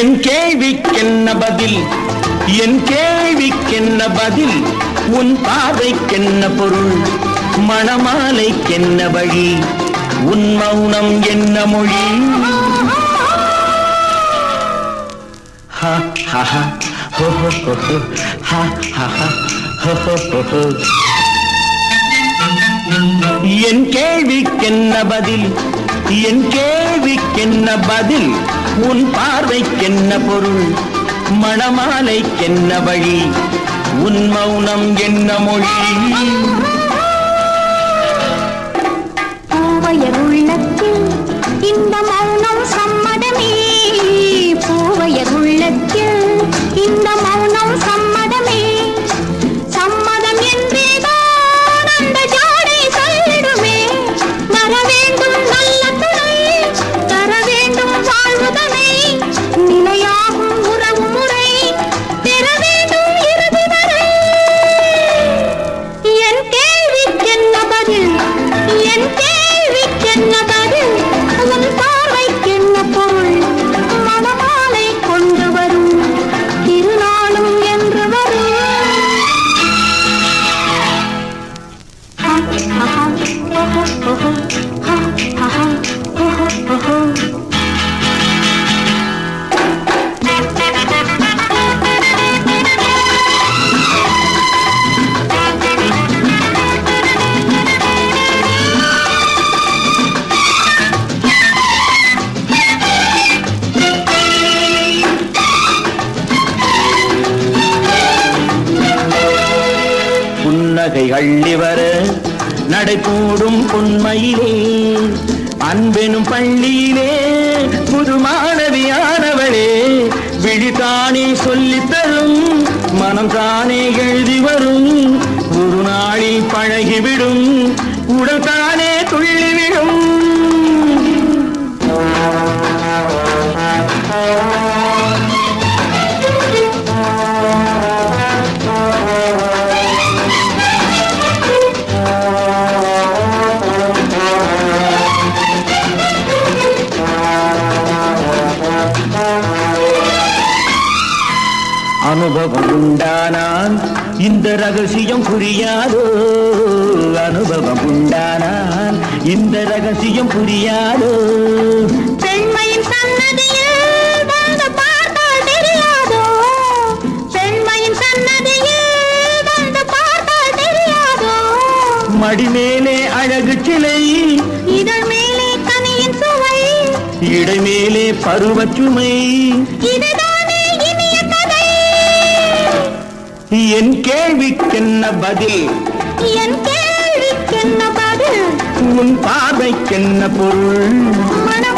என் கேள்விக்கென்ன பதில் என் கேள்விக்கென்ன பதில் உன் பார்வைக்கென்ன பொருள் மணமாலைக்கென்ன வழி உன் மௌனம் என்ன மொழி ஹா ஹா ஹா ஹோ ஹோ ஹோ ஹோ ஹா ஹா ஹா ஹோ ஹோ ஹோ ஹோ என் கேள்விக்கென்ன பதில் என் கேள்விக்கென்ன பதில் உன் பார்வைக்கென்ன பொருள் மணமாலைக்கென்ன வழி உன் மௌனம் என்ன மொழி பூவையர் உள்ளத்தில் இந்த மௌனம் சம்மதமே பூவையர் உள்ளத்தில் இந்த மௌனம் சம்மதமே சம்மதம் என்றேதான் அந்த ஜாடை சொல்லிடுமே வர வேண்டும் நல்ல துணை தர வேண்டும் வாழ்வுதனை நிலையாகும் உறவு முறை பெற வேண்டும் இறுதி வரை என் கேள்விக்கென்ன பதில் என் கேள்விக்கென்ன பதில் உன் பார்வைக்கென்ன பொருள் மணமாலை கொண்டு வரும் திருநாளும் என்று வரும் ஹா, ஹா, ஹா, ஓஹோ, ஓஹோ, ஹா, ஹா, ஹா, ஓஹோ, ஓஹோ. புன்னகை அள்ளி வர நடைபோடும் பொன்மையிலே அன்பெனும் பள்ளியிலே புது மாணவியானவளே விழித்தானே சொல்லித் தரும் மனம் தானே எழுதி வரும் ஒரு நாளில் பழகிவிடும் உடல் தானே துள்ளிவிடும் அனுபவம் உண்டானால் இந்த ரகசியம் புரியாதோ அனுபவம் உண்டானால் இந்த ரகசியம் புரியாதோ பெண்மையின் சன்னதியில் வந்து பார்த்தால் தெரியாதோ பெண்மையின் சன்னதியில் வந்து பார்த்தால் தெரியாதோ மடி மேலே அழகு சிலை இதழ் மேலே கனியின் சுவை இடை மேலே பருவச்சுமை இதுதானே இனிய கதை என் கேள்விக்கென்ன பதில் என் கேள்விக்கென்ன பதில் உன் பார்வைக்கென்ன பொருள் மனம்